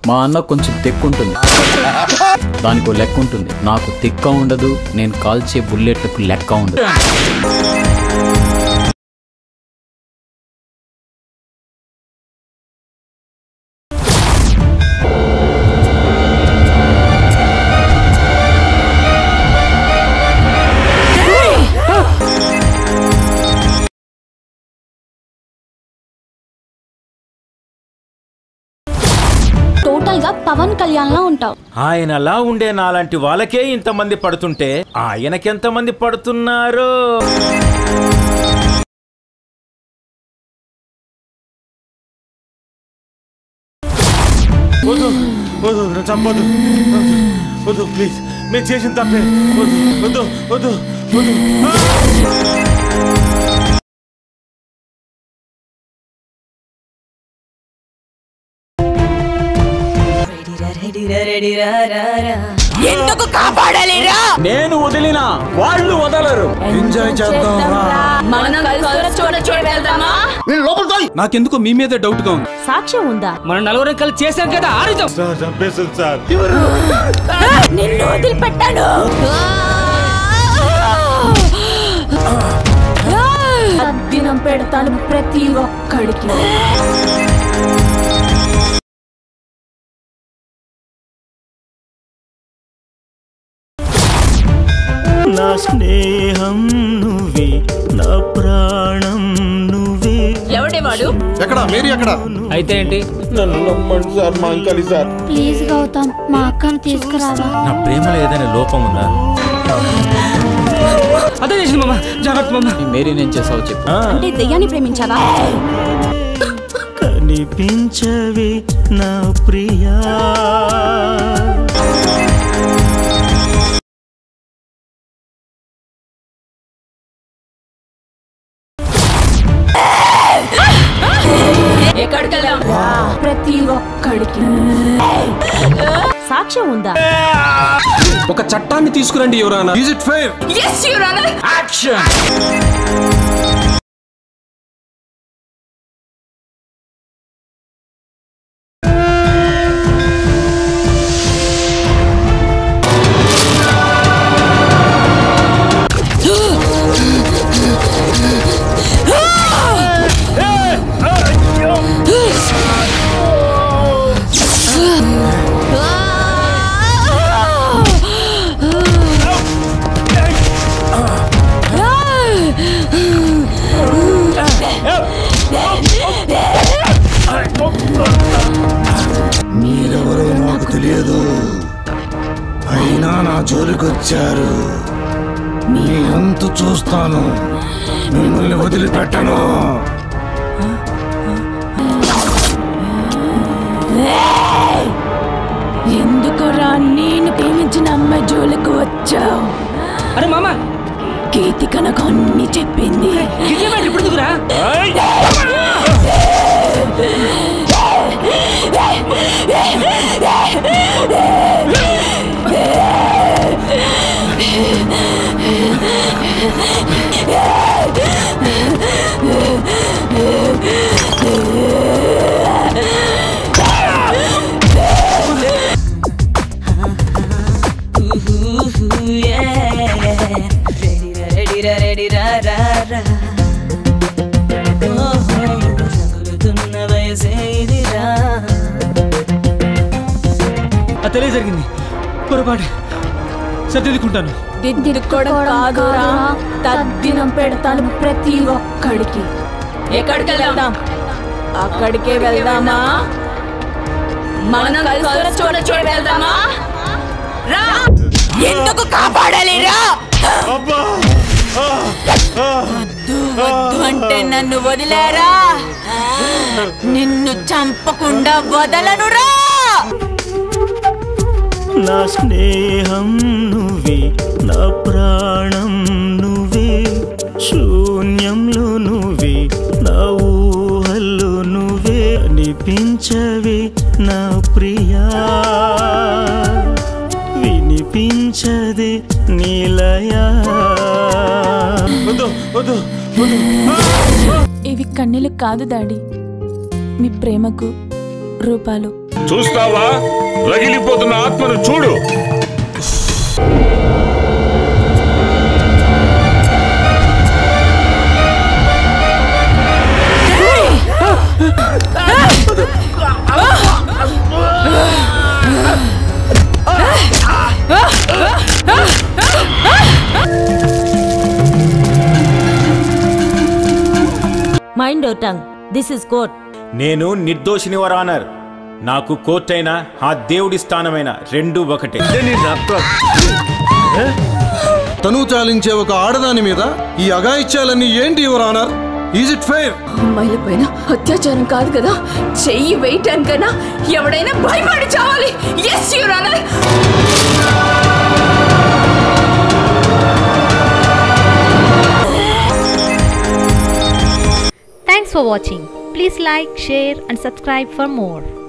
మా అన్న కొంచెం తెక్కుంటుంది దానికి లెక్క ఉంటుంది నాకు తిక్క ఉండదు నేను కాల్చే బుల్లెట్లకు లెక్క ఉండదు టోటల్ గా పవన్ కళ్యాణ్ లా ఉంటావు ఆయనలా ఉండే నాలాంటి వాళ్ళకే ఇంతమంది పడుతుంటే ఆయనకెంతమంది పడుతున్నారు వద్దు వద్దు నన్ను చంపొద్దు వద్దు ప్లీజ్ మేము చేసిన తప్పే వద్దు వద్దు వద్దు వద్దు ఆ! ఎందుకు కాపాడలేరా నేను వదిలినా వాళ్ళు వదలరు ఎంజాయ్ చేద్దాం రా మనం కలిసి చూడ చూడ వెళ్దామా నాకెందుకో మీ మీదే డౌట్ గా ఉంది సాక్ష్యం ఉందా మనం నలుగురం కలిసి చేశాం కదా ఆరుజం సార్ చంపేస్తుంది సార్ నిన్ను వదిలిపెట్టాను దినం పెడతాను ప్రతి ఒక్కడికి నా స్నేహం నువ్వే నా ప్రాణం నువ్వే ఎవడే వాడు ఎక్కడ మేరీ ఎక్కడ అయితే ఏంటి నన్ను నమ్మండి సార్ మా అంకలి సార్ ప్లీజ్ గౌతమ్ మా అక్కను తీసుకురావా నా ప్రేమలో ఏదైనా లోపం ఉందా అదే చేసింది మామ జాగ్రత్త మామ ఈ మేరీ నేను చేసావు చెప్పు అంటే దెయ్యాన్ని ప్రేమించావా కనిపించవే నా ప్రియా ఎక్కడికి వెళ్దాం ప్రతి ఒక్కడికి సాక్ష్యం ఉందా ఒక చట్టాన్ని తీసుకురండి ఎవరైనా is it fair yes your honour మీరెవరో నాకు తెలియదు అయినా నా జోలికొచ్చారు మీ అంతు చూస్తాను మిమ్మల్ని వదిలిపెట్టను ఎందుకురా నేను ప్రేమించిన అమ్మాయి జోలికి వచ్చావు అరే మామ గీతి కనుక అన్ని చెప్పింది గిట్ల ఇప్పుడు దిగురా ఆ తెలియ జరిగింది పొరపాటు సర్దిద్దుకుంటాను దిద్దుకోవడం కాదురా తద్దినం పెడతాను ప్రతి ఒక్కడికి ఎక్కడికి వెళ్దాం అక్కడికే వెళ్దామా మనం కలిసి చూడ చూడ వెళ్దామా రా ఎందుకు కాపాడలేరా అబ్బా ఆ! ఆ! వద్దు అంటే నన్ను వదిలేరా నిన్ను చంపకుండా వదలనురా నా స్నేహం నువ్వే నా ప్రాణం నువ్వే శూన్యంలో నువ్వే నా ఊహల్లో నువ్వే అనిపించవే నా ప్రియా వినిపించదే నీలయా వద్దు వద్దు వద్దు ఇవి కన్నీలు కాదు డాడీ మీ ప్రేమకు రూపాలు చూస్తావా రగిలిపోతున్న ఆత్మను చూడు mind your tongue this is court నేను నిర్దోషిని వరానర్ నాకు కోర్టైనా ఆ దేవుడి స్థానమైన రెండు ఒకటే తను చాలించే ఒక ఆడదాని మీద ఈ అగాయిత్యాలన్నీ ఏంటి your honour is it fair అమ్మాయిల పైన అత్యాచారం కాదు కదా చెయ్యి వేయటానికైనా ఎవడైనా భయపడి చావాలి yes your honour Thanks for watching. Please like, share and subscribe for more.